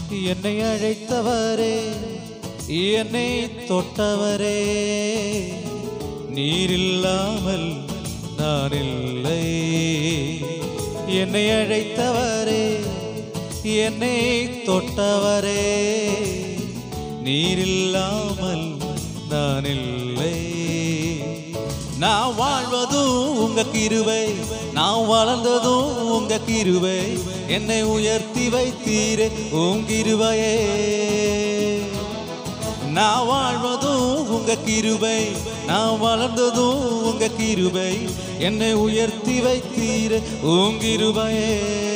என்னை அழைத்தவரே என்னை தொட்டவரே நீரில்லாமல் நான் இல்லை என்னை அழைத்தவரே என்னை தொட்டவரே நீரில்லாமல் நான் இல்லை நான் வாழ்வதும் உங்க கிருபை நான் வளர்ந்ததும் உங்க கிருபை என்னை உயர்த்தி வைத்தீரே உன் கிருபையே நான் வாழ்வதும் உங்க கிருபை நான் வளர்ந்ததும் உங்க கிருபை என்னை உயர்த்தி வைத்தீரே உன் கிருபையே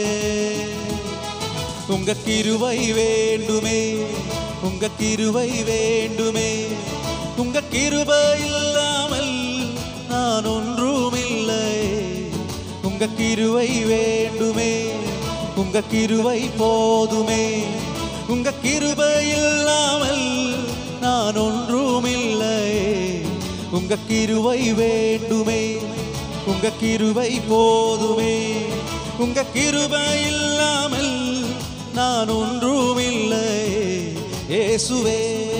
உங்க கிருபை வேண்டுமே உங்க கிருபை வேண்டுமே உங்க கிருபை இல்லாமல் நான் ஒன்றுமில்லை உங்க கிருபை வேண்டுமே உங்க கிருபை போதுமே உங்க கிருபை இல்லாமல் நான் ஒன்றுமில்லை உங்க கிருபை வேண்டுமே உங்க கிருபை போதுமே உங்க கிருபை இல்லாமல் நான் ஒன்றுமில்லை இயேசுவே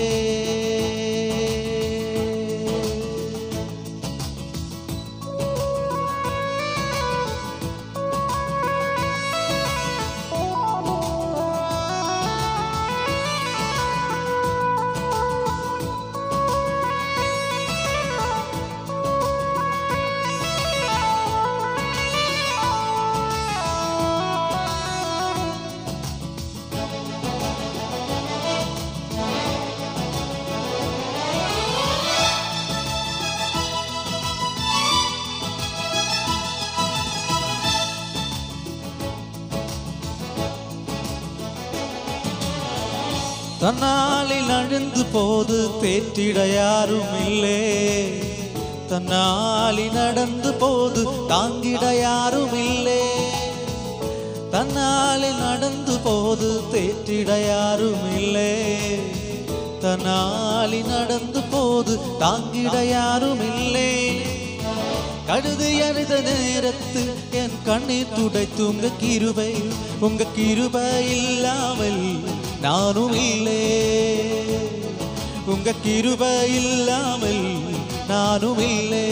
தன்னாலில் அழிந்து போது தேற்றிட யாரும் இல்லை தன்னாலி நடந்து போது தாங்கிட யாரும் இல்லை தன்னாலில் நடந்து போது தேற்றிட யாரும் இல்லை தன்னாலி நடந்து போது தாங்கிட யாரும் இல்லை கழுது அழுத நேரத்து என் கண்ணீர் துடைத்து உங்க கிருபை உங்க கிருபை இல்லாமல் நானும் இல்லை உங்க கிருபை இல்லாமல் நானும் இல்லை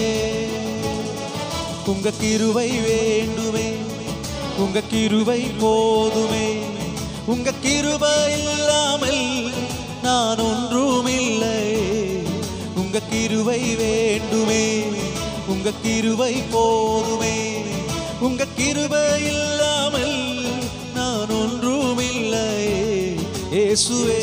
உங்க கிருபை வேண்டுமே உங்க கிருபை போதுமே உங்க கிருபை இல்லாமல் நான் ஒன்றுமில்லை உங்க கிருபை வேண்டுமே உங்க கிருபை போதுமே உங்க கிருபை இல்லாமல் நான் ஒன்றுமில்லை இயேசுவே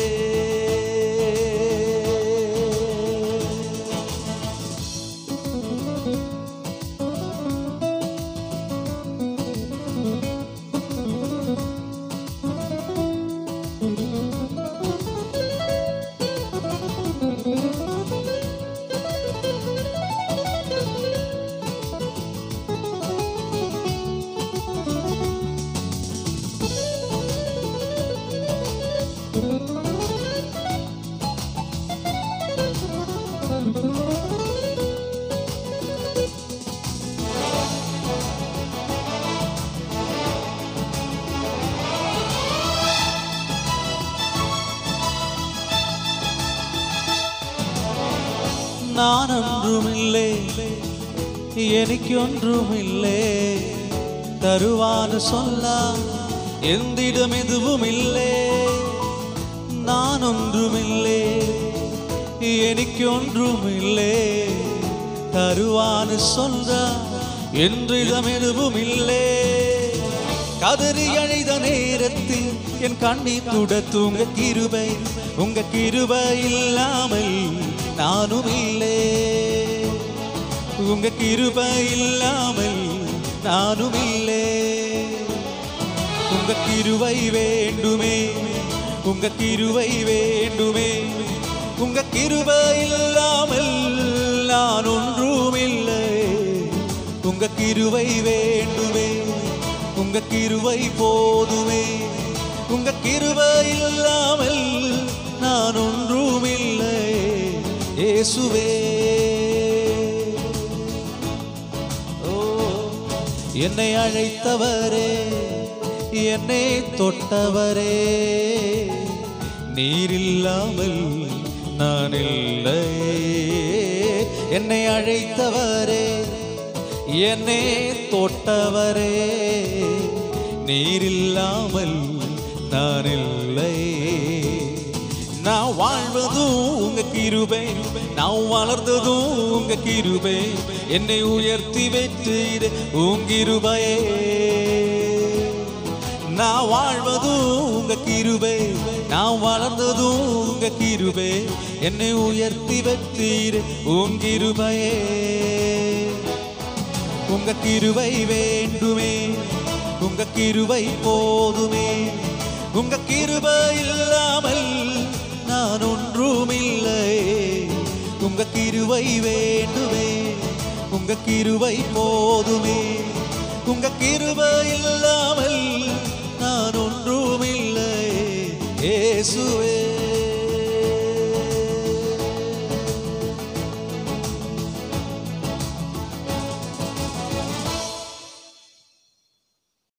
நான் ஒன்றுமில்லை எனக்கு ஒன்றுமில்லை தருவான்னு சொல்ல எந்திடம் எதுவும் இல்லை நான் ஒன்றுமில்லை எனக்கு ஒன்றுமில்லை தருவான்னு சொல்ற என்றிடம் எதுவும் இல்லை கதறி அழைத நேரத்தில் என் கண்ணீர் துடத்து உங்க கிருபை உங்க கிருபை இல்லாமல் நானும் இல்லை உங்க கிருபை இல்லாமல் நானும் இல்லை உங்க கிருபை வேண்டுமே உங்க கிருபை வேண்டுமே உங்க கிருபை இல்லாமல் நான் ஒன்றுமில்லை உங்க கிருபை வேண்டுமே உங்க கிருபை போதுமே உங்க கிருபை இல்லாமல் நான் ஒன்றுமில்லை இயேசுவே ஓ என்னை அழைத்தவரே என்னை தொட்டவரே நீரில்லாமல் நான் இல்லை என்னை அழைத்தவரே என்னை தொட்டவரே நீரில்லாமல் நான் இல்லை நான் வாழ்வதும் உங்க கிருபை நான் வளர்ந்ததும் உங்க கிருபை என்னை உயர்த்தி வெற்றிடு உங்கிருபையே நான் வாழ்வதும் உங்க கிருபை நான் வளர்ந்ததும் உங்க கிருபை என்னை உயர்த்தி வெற்றிடு உங்கிருபையே உங்க கிருபை வேண்டுமே உங்க கிருபை போதுமே உங்க கிருபை இல்லாமல் நான் ஒன்றுமில்லை உங்க கிருபை வேண்டுமே உங்க கிருபை போதுமே உங்க கிருபை இல்லாமல் நான் ஒன்றுமில்லை இயேசுவே